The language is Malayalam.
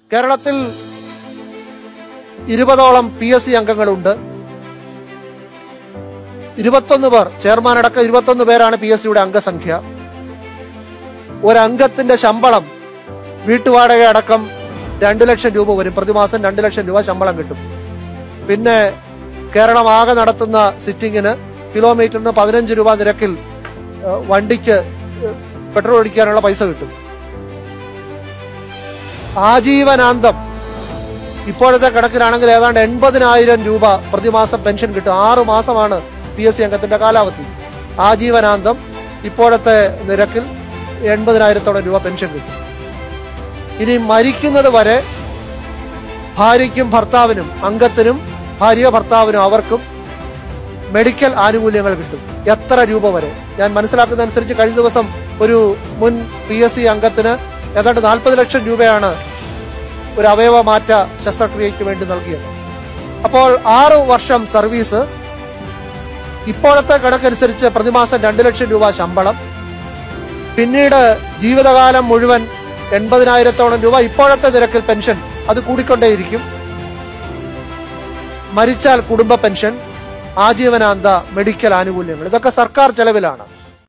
കേരളത്തിൽ ഇരുപതോളം പി എസ് സി അംഗങ്ങളുണ്ട് ഇരുപത്തൊന്ന് പേർ ചെയർമാൻ അടക്കം ഇരുപത്തൊന്ന് പേരാണ് പി എസ് സിയുടെ അംഗസംഖ്യ ഒരംഗത്തിന്റെ ശമ്പളം വീട്ടുവാടക അടക്കം രണ്ടു ലക്ഷം രൂപ വരും പ്രതിമാസം രണ്ടു ലക്ഷം രൂപ ശമ്പളം കിട്ടും പിന്നെ കേരളം ആകെ നടത്തുന്ന സിറ്റിങ്ങിന് കിലോമീറ്ററിന് പതിനഞ്ച് രൂപ നിരക്കിൽ ഏഹ്, വണ്ടിക്ക് ഏഹ്, പെട്രോൾ ഒഴിക്കാനുള്ള പൈസ കിട്ടും ആജീവനാന്തം ഇപ്പോഴത്തെ കണക്കിലാണെങ്കിൽ ഏതാണ്ട് എൺപതിനായിരം രൂപ പ്രതിമാസം പെൻഷൻ കിട്ടും ആറു മാസമാണ് പി എസ് സി അംഗത്തിന്റെ കാലാവധി ആജീവനാന്തം ഇപ്പോഴത്തെ നിരക്കിൽ എൺപതിനായിരത്തോളം രൂപ പെൻഷൻ കിട്ടും ഇനി മരിക്കുന്നത് വരെ ഭാര്യയ്ക്കും ഭർത്താവിനും അംഗത്തിനും ഭാര്യ ഭർത്താവിനും അവർക്കും മെഡിക്കൽ ആനുകൂല്യങ്ങൾ കിട്ടും എത്ര രൂപ വരെ ഞാൻ മനസ്സിലാക്കുന്ന അനുസരിച്ച് കഴിഞ്ഞ ദിവസം ഒരു മുൻ പി എസ് സി അംഗത്തിന് ഏതാണ്ട് നാൽപ്പത് ലക്ഷം രൂപയാണ് ഒരു അവയവ മാറ്റ ശസ്ത്രക്രിയയ്ക്ക് വേണ്ടി നൽകിയത് അപ്പോൾ ആറു വർഷം സർവീസ് ഇപ്പോഴത്തെ കണക്കനുസരിച്ച് പ്രതിമാസം രണ്ട് ലക്ഷം രൂപ ശമ്പളം പിന്നീട് ജീവിതകാലം മുഴുവൻ എൺപതിനായിരത്തോളം രൂപ ഇപ്പോഴത്തെ നിരക്കിൽ പെൻഷൻ അത് കൂടിക്കൊണ്ടേയിരിക്കും മരിച്ചാൽ കുടുംബ പെൻഷൻ ആജീവനാന്ത മെഡിക്കൽ ആനുകൂല്യങ്ങൾ ഇതൊക്കെ സർക്കാർ ചെലവിലാണ്